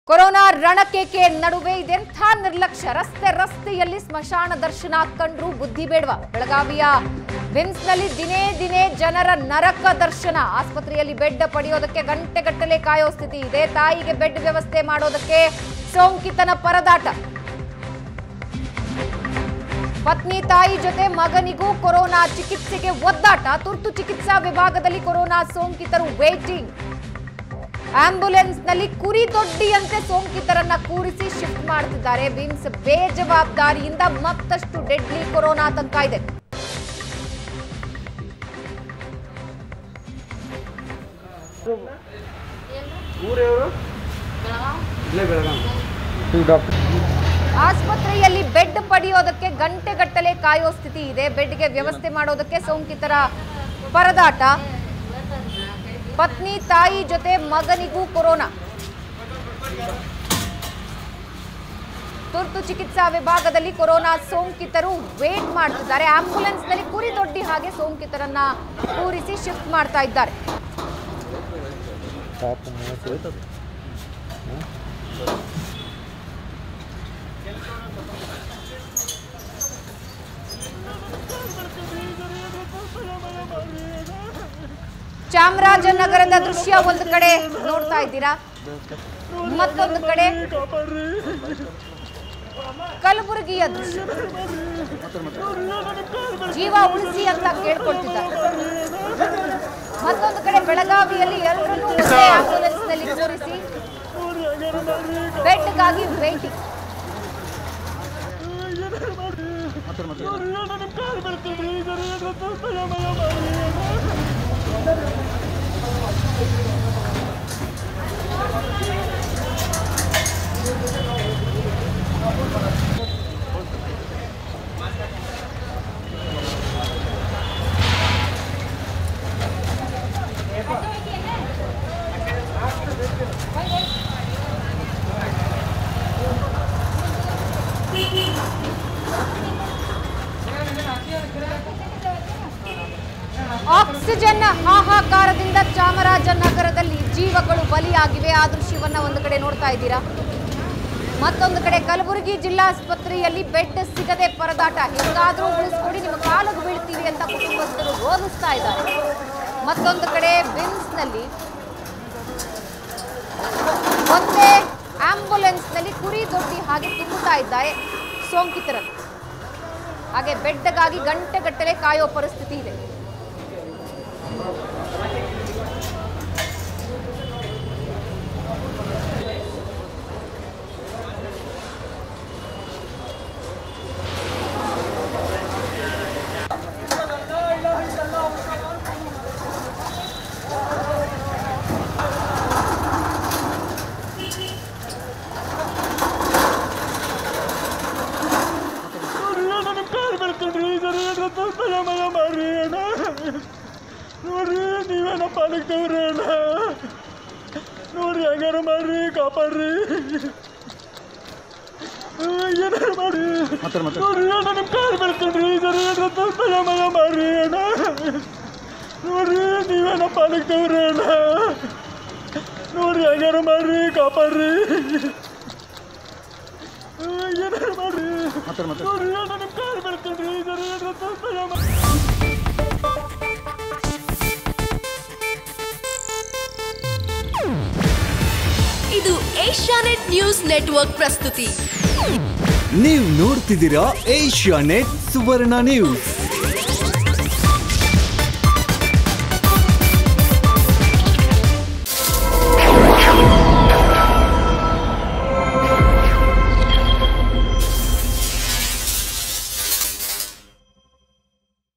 corona ರಣಕೇಕೆ ನಡುವೆ ಇದೆಂಥ ನಿರ್ಲಕ್ಷ್ಯ ರಸ್ತೆ ರಸ್ತೆಯಲ್ಲಿ ಸ್ಮಶಾನ ದರ್ಶನ ಕಂಡ್ರು ಬುದ್ಧಿ ಬೇಡವಾ ಬೆಳಗಾವಿಯ ವಿಮ್ಸ್ನಲ್ಲಿ ದಿನೇ ದಿನೇ ಜನರ ನರಕ ದರ್ಶನ ಆಸ್ಪತ್ರೆಯಲ್ಲಿ ಬೆಡ್ ಪಡೆಯೋದಕ್ಕೆ ಗಂಟೆಗಟ್ಟಲೆ ಕಾಯೋ ಸ್ಥಿತಿ ಇದೆ ತಾಯಿಗೆ ಬೆಡ್ ವ್ಯವಸ್ಥೆ ಮಾಡೋದಕ್ಕೆ ಸೋಂಕಿತನ ಪರದಾಟ ಪತ್ನಿ ತಾಯಿ ಜೊತೆ ಮಗನಿಗೂ ಕೊರೋನಾ ಚಿಕಿತ್ಸೆಗೆ ಒದ್ದಾಟ ತುರ್ತು ಚಿಕಿತ್ಸಾ ವಿಭಾಗದಲ್ಲಿ ಕೊರೋನಾ ಸೋಂಕಿತರು ವೇಟಿಂಗ್ ಆಂಬ್ಯುಲೆನ್ಸ್ನಲ್ಲಿ ಕುರಿ ದೊಡ್ಡಿಯಂತೆ ಸೋಂಕಿತರನ್ನ ಕೂರಿಸಿ ಶಿಫ್ಟ್ ಮಾಡ್ತಿದ್ದಾರೆ ವಿಮ್ಸ್ ಬೇಜವಾಬ್ದಾರಿಯಿಂದ ಮತ್ತಷ್ಟು ಡೆಡ್ಲಿ ಕೊರೋನಾ ಆತಂಕ ಇದೆ ಊರವರು ಇಲ್ಲೇ ಬೆಳಗಾವಿ ಈಗ ಡಾಕ್ಟರ್ ಆಸ್ಪತ್ರೆಯಲ್ಲಿ ಬೆಡ್ ಪಡೆಯೋದಕ್ಕೆ ಗಂಟೆಗಟ್ಟಲೆ ಕಾಯೋ ಸ್ಥಿತಿ ಇದೆ ಬೆಡ್ಗೆ ವ್ಯವಸ್ಥೆ ಮಾಡೋದಕ್ಕೆ ಸೋಂಕಿತರ ಪರದಾಟ ಪತ್ನಿ ತಾಯಿ ಜೊತೆ ಮಗನಿಗೂ ಕೊರೋನಾ ತುರ್ತು ಚಿಕಿತ್ಸಾ ವಿಭಾಗದಲ್ಲಿ ಕೊರೋನಾ ಸೋಂಕಿತರು ವೇಟ್ ಮಾಡ್ತಿದ್ದಾರೆ ಆಂಬ್ಯುಲೆನ್ಸ್ನಲ್ಲಿ ಕುರಿ ದೊಡ್ಡಿ ಹಾಗೆ ಸೋಂಕಿತರನ್ನ ಕೂರಿಸಿ ಶಿಫ್ಟ್ ಮಾಡ್ತಾ ಇದ್ದಾರೆ ಚಾಮರಾಜನಗರದ ದೃಶ್ಯ ಒಂದು ಕಡೆ ನೋಡ್ತಾ ಇದ್ದೀರಾ ಮತ್ತೊಂದು ಕಡೆ ಕಲಬುರಗಿಯ ದೃಶ್ಯ ಜೀವ ಉಳಿಸಿ ಅಂತ ಕೇಳ್ಕೊಳ್ತಿದ್ದಾರೆ ಮತ್ತೊಂದು ಕಡೆ ಬೆಳಗಾವಿಯಲ್ಲಿ ಎಲ್ಲರನ್ನೂ ಒಂದೇ ಆಂಬ್ಯುಲೆನ್ಸ್ ನಲ್ಲಿ ಕೂರಿಸಿ ಬೆಡ್ಗಾಗಿ ವೇಟಿಂಗ್ ಆಕ್ಸಿಜನ್ ಹಾಹಾಕಾರದಿಂದ ಚಾಮರಾಜನಗರದಲ್ಲಿ ಜೀವಗಳು ಬಲಿಯಾಗಿವೆ ಆ ದೃಶ್ಯವನ್ನ ಒಂದು ಕಡೆ ನೋಡ್ತಾ ಇದ್ದೀರಾ ಮತ್ತೊಂದು ಕಡೆ ಕಲಬುರಗಿ ಜಿಲ್ಲಾಸ್ಪತ್ರೆಯಲ್ಲಿ ಬೆಡ್ ಸಿಗದೆ ಪರದಾಟ ಹೆಂಗಾದ್ರೂ ಉಳಿಸ್ಕೊಡಿ ನಿಮ್ಮ ಕಾಲಿಗೆ ಬೀಳ್ತೀವಿ ಅಂತ ಕುಟುಂಬಸ್ಥರು ರೋಧಿಸ್ತಾ ಇದ್ದಾರೆ ಮತ್ತೊಂದು ಕಡೆ ಬಿಮ್ಸ್ನಲ್ಲಿ ಒಂದೇ ಆಂಬ್ಯುಲೆನ್ಸ್ನಲ್ಲಿ ಕುರಿ ದೊಡ್ಡಿ ಹಾಗೆ ತುಂಬುತ್ತಾ ಇದ್ದಾರೆ ಸೋಂಕಿತರನ್ನು ಹಾಗೆ ಬೆಡ್ಗಾಗಿ ಗಂಟೆಗಟ್ಟಲೆ ಕಾಯೋ ಪರಿಸ್ಥಿತಿ ಇದೆ ನನ್ನ ಕಾಲು ಬರ್ತೇನ್ರಿ ಸರಿ ರಥೋತ್ಸವ ಮಯ ಮಾಡ್ರಿ ಅಣ್ಣ ನೋಡ್ರಿ ನೀವೇನ ಪಾಲಕ್ತವ್ರಿ ಅಣ್ಣ ನೋಡ್ರಿ ಹೆಂಗಾರ ಮಾಡ್ರಿ ಕಾಪಾಡ್ರಿ ಏನಾರ ಮಾಡ್ರಿ ನೋಡ್ರಿ ಅಣ್ಣ ನಿಮ್ಮ ಕಾಲು ಬರ್ತೇನ್ರಿ ಸರಿ ರಥೋತ್ಸವ ಮಯ ಮಾಡ್ರಿ ಅಣ್ಣ ನೋಡ್ರಿ ನೀವೇನ ಪಾಲಕ್ತವ್ರಿ ಅಣ್ಣ ನೋಡ್ರಿ ಹೆಂಗಾರ ಮಾಡ್ರಿ ಕಾಪಾಡ್ರಿ ಏನಾರ ಮಾಡ್ರಿ ನೋಡ್ರಿ ಅಣ್ಣ ನಿಮ್ಮ ಕಾಲು ಬರ್ತೇನ್ರಿ ಸರಿ ರಥೋತ್ಸವ ಮಯ ಇದು ಏಷ್ಯಾನೆಟ್ ನ್ಯೂಸ್ ನೆಟ್ವರ್ಕ್ ಪ್ರಸ್ತುತಿ ನೀವು ನೋಡ್ತಿದ್ದೀರಾ ಏಷ್ಯಾ ನೆಟ್ ಸುವರ್ಣ ನ್ಯೂಸ್